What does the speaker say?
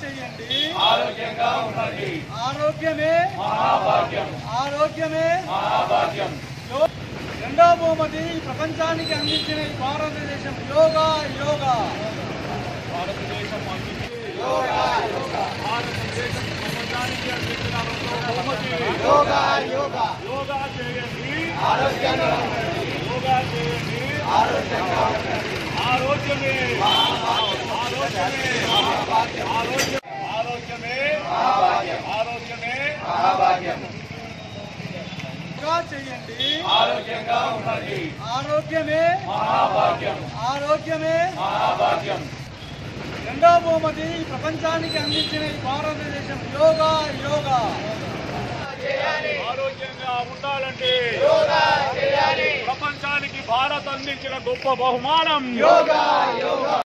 చేయండి ఆరోగ్యంగా ఉండండి ఆరోగ్యమే మహాభాగ్యం ఆరోగ్యమే మహాభాగ్యం యో- రెండో బహుమతి ప్రపంచానికి అందించిన ఈ భారతదేశం యోగా యోగా భారతదేశం అందించి భారతదేశం ప్రపంచానికి అందించిన రెండో బహుమతి యోగా యోగా యోగా చేయండి ఆరోగ్యంగా యోగా చేయండి ఆరోగ్యమే ఆరోగ్యమే ఆరోగ్యం ఆరోగ్యమే ఆరోగ్యమే యోగా చేయండి ఆరోగ్యంగా ఉండండి ఆరోగ్యమే మహాభాగ్యం ఆరోగ్యమే మహాభాగ్యం రెండో బహుమతి ప్రపంచానికి అందించిన ఈ భారతదేశం యోగా యోగా ఆరోగ్యంగా ఉండాలంటే ప్రపంచానికి భారత్ అందించిన గొప్ప బహుమానం